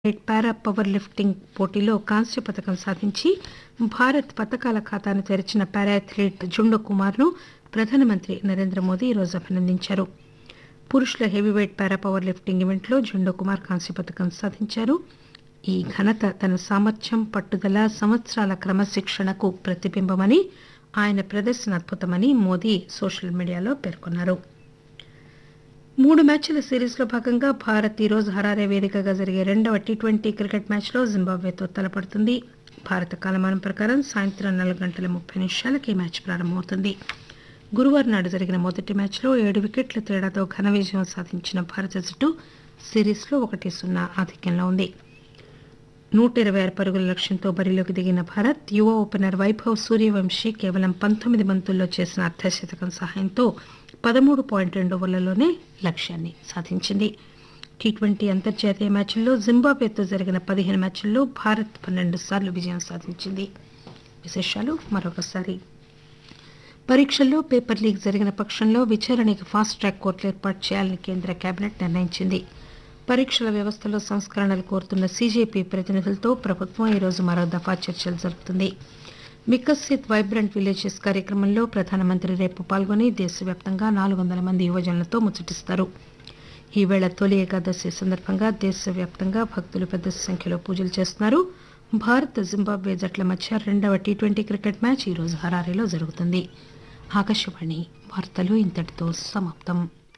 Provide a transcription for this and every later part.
wait పారా power lifting పోటీలో కాంస్య పథకం సాధించి భారత్ పతకాల ఖాతాను తెరిచిన పారా అథ్లీట్ జుండో కుమార్ను ప్రధానమంత్రి నరేంద్ర మోదీ ఈరోజు అభినందించారు పురుషుల హెవీవెయిట్ పారా పవర్ లిఫ్టింగ్ ఈవెంట్లో జుండో కుమార్ కాంస్య పథకం సాధించారు ఈ ఘనత తన సామర్థ్యం పట్టుదల సంవత్సరాల క్రమశిక్షణకు ప్రతిబింబమని ఆయన ప్రదర్శన అద్భుతమని మోదీ సోషల్ మీడియాలో పేర్కొన్నారు మూడు మ్యాచ్ల సిరీస్లో భాగంగా భారత్ ఈ రోజు హరారే వేదికగా జరిగే రెండవ టీ ట్వంటీ క్రికెట్ మ్యాచ్లో జింబాబ్వేతో తలపడుతుంది భారత కాలమానం ప్రకారం సాయంత్రం నాలుగు గంటల ముప్పై నిమిషాలకి ఈ మ్యాచ్ ప్రారంభమవుతుంది గురువారం నాడు జరిగిన మొదటి మ్యాచ్లో ఏడు వికెట్ల తేడాతో ఘన విజయం సాధించిన భారత జట్టు సిరీస్లో ఒకటి సున్నా ఆధిక్యంలో ఉంది నూట ఇరవై ఆరు పరుగుల లక్ష్యంతో బరిలోకి దిగిన భారత్ యువ ఓపెనర్ వైభవ్ సూర్యవంశీ కేవలం పంతొమ్మిది బంతుల్లో చేసిన అర్ధశతకం సహాయంతో పదమూడు పాయింట్ రెండు ఓవర్లలోనే లక్ష్యాన్ని సాధించింది టీ ట్వంటీ అంతర్జాతీయ మ్యాచ్ల్లో జింబాబ్వేతో జరిగిన పదిహేను మ్యాచ్ల్లో భారత్ పన్నెండు సార్లు విజయం సాధించింది విశేషాలు మరొకసారి పరీక్షల్లో పేపర్ లీక్ జరిగిన పక్షంలో విచారణకు ఫాస్ట్ ట్రాక్ కోర్టులు ఏర్పాటు చేయాలని కేంద్ర కేబినెట్ నిర్ణయించింది పరీక్షల వ్యవస్థలో సంస్కరణలు కోరుతున్న సీజేపీ ప్రతినిధులతో ప్రభుత్వం ఈరోజు మరో దఫా చర్చలు జరుపుతుంది వికసిత్ వైబ్రెంట్ విలేజెస్ కార్యక్రమంలో ప్రధానమంత్రి రేపు పాల్గొని దేశవ్యాప్తంగా నాలుగు వందల మంది యువజనులతో ముచ్చటిస్తారు ఈవేళ తొలి ఏకాదశి సందర్భంగా దేశవ్యాప్తంగా భక్తులు పెద్ద సంఖ్యలో పూజలు చేస్తున్నారు భారత్ జింబాబ్వే జట్ల మధ్య రెండవ టీ ట్వంటీ క్రికెట్ మ్యాచ్ ఈరోజు హరారీలో జరుగుతుంది ఆకాశవాణి వార్తలు ఇంతటితో సమాప్తం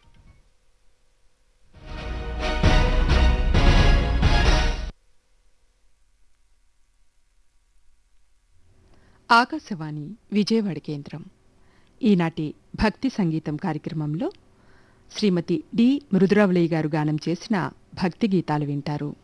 ఆకాశవాణి విజయవాడ కేంద్రం ఈనాటి భక్తి సంగీతం కార్యక్రమంలో శ్రీమతి డి మృదురవళి గారు గానం చేసిన భక్తి గీతాలు వింటారు